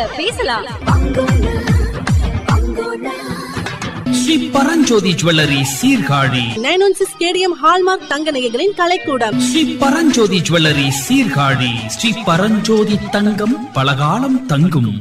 பேசலாம் Sri Paranjothi jewellery Sirkazhi nine one six KDM hallmark தங்க நகைகளின் கலைக்கூடம் ஸ்ரீ பரஞ்சோதி ஜுவல்லரி சீர்காழி ஸ்ரீ பரஞ்சோதி தங்கம் பலகாலம் தங்கும்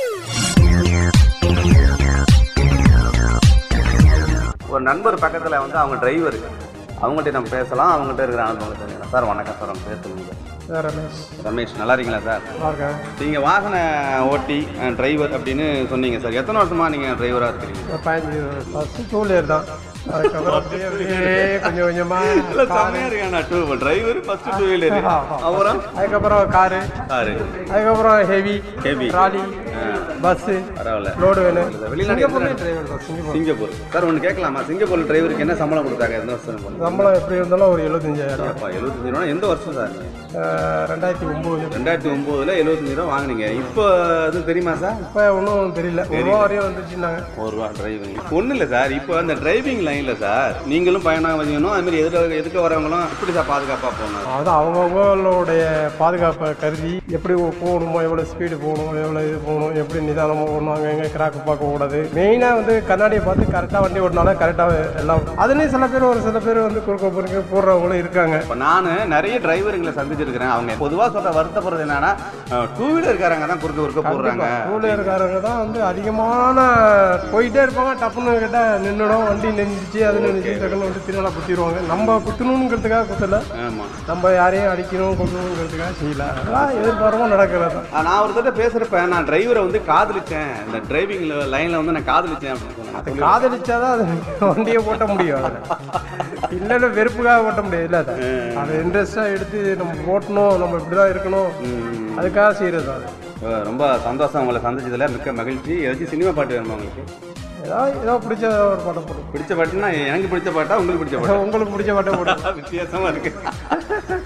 ஒரு நண்பர் பக்கத்தில் வந்து அவங்க டிரைவர் அவங்கள்ட்ட நம்ம பேசலாம் அவங்கள்ட்ட இருக்கிற அனுபவம் தெரிஞ்சுக்கலாம் சார் வணக்கம் சார் உங்க பேர் சொல்லுங்க சார் ரமேஷ் ரமேஷ் நல்லா இருக்கீங்களா சார் நல்லா இருக்கேன் நீங்கள் வாகன ஓட்டி டிரைவர் அப்படின்னு சொன்னீங்க சார் எத்தனை வருஷமா நீங்கள் டிரைவராக இருக்கிறீங்க ஒரு பதினஞ்சு ஃபஸ்ட்டு டூ வீலர் தான் அதுக்கப்புறம் அப்படியே அப்படியே கொஞ்சம் கொஞ்சமாக இல்லை செம்மையாக இருக்கேன் two driver first two wheeler அப்புறம் அதுக்கப்புறம் காரு காரு அதுக்கப்புறம் ஹெவி Heavy. ட்ராலி பஸ்ஸு பரவாயில்ல லோடு வேணும் வெளிநாடு சிங்கப்பூர்லேயும் எத்தனை- டிரைவர் தான் சிங்கப்பூர் சிங்கப்பூர் சார் ஒன்று கேட்கலாமா சிங்கப்பூர் டிரைவருக்கு என்ன சம்பளம் கொடுத்தாங்க எந்த வருஷம் பண்ணி சம்பளம் எப்படி இருந்தாலும் ஒரு எழுபத்தஞ்சாயிரம் அப்பா எழுபத்தஞ்சு ரூபா எந்த வருஷம் சார் ரெண்டாயிரத்தி ஒம்பது ரெண்டாயிரத்தி ஒம்போதுல எழுபத்தஞ்சு ரூபா வாங்குனீங்க இப்போ அது தெரியுமா சார் இப்போ ஒன்றும் தெரியல ஒரு ரூபா வரையும் வந்துச்சுன்னாங்க ஒரு ரூபா டிரைவிங் ஒன்றும் இல்லை சார் இப்போ அந்த டிரைவிங் லைனில் சார் நீங்களும் பயணம் வைக்கணும் அதுமாரி எதிர எதுக்க வரவங்களும் எப்படி சார் பாதுகாப்பாக போகணும் அது அவங்கவுங்களுடைய பாதுகாப்பை கருதி எப்படி போகணுமோ எவ்வளோ ஸ்பீடு போகணும் எவ்வளோ இது போகணும் எப்படி நிதானமாக போகணும் அங்கே எங்கே கிராக்கு பார்க்கக்கூடாது மெயினாக வந்து கண்ணாடியை பார்த்து கரெக்டாக வண்டி ஓட்டினால கரெக்டாக எல்லாம் அதுலேயும் சில பேர் ஒரு சில பேர் வந்து குறுக்க பொறுக்க போடுறவங்களும் இருக்காங்க இப்போ நான் நிறைய டிரைவருங்களை சந்திச்சிருக்கிறேன் அவங்க பொதுவாக சொல்ற வருத்தப்படுறது என்னன்னா டூ வீலர்காரங்க தான் குறுக்க குறுக்க போடுறாங்க டூலர்காரங்க தான் வந்து அதிகமான போயிட்டே இருப்பாங்க டப்புன்னு கேட்டால் நின்றுடும் வண்டி நின்றுச்சு அது நின்றுச்சு டக்குன்னு வந்து திருவிழா குத்திடுவாங்க நம்ம குத்தணுங்கிறதுக்காக குத்தல ஆமாம் நம்ம யாரையும் அடிக்கணும் கொல்லணுங்கிறதுக்காக செய்யல அதெல்லாம் எதிர்பாரமாக நடக்கிறது தான் நான் ஒருத்தட்ட பேசுறப்ப நான் டிரைவரை வந்து காதலிச்சேன் இந்த டிரைவிங் லைன்ல வந்து நான் காதலிச்சேன் அப்படின்னு அது சொன்னேன் காதலிச்சாதான் அது வண்டியை ஓட்ட முடியும் அதுல. இல்லைன்னா வெறுப்புக்காக ஓட்ட முடியாது இல்லை அது அதை இன்ட்ரெஸ்டாக எடுத்து நம்ம ஓட்டணும் நம்ம இப்படி தான் இருக்கணும் அதுக்காக செய்கிறது அது அஹ் ரொம்ப சந்தோஷம் உங்களை சந்திச்சதுல மிக்க மகிழ்ச்சி ஏதாச்சும் சினிமா பாட்டு வேணுமா உங்களுக்கு ஏதாவது ஏதோ பிடிச்ச ஒரு பாட்டை போடும் பிடிச்ச பாட்டுன்னா எனக்கு பிடிச்ச பாட்டா உங்களுக்கு பிடிச்ச பாட்டா உங்களுக்கு பிடிச்ச பாட்டை போடும் வித்தியாசமா இருக்கு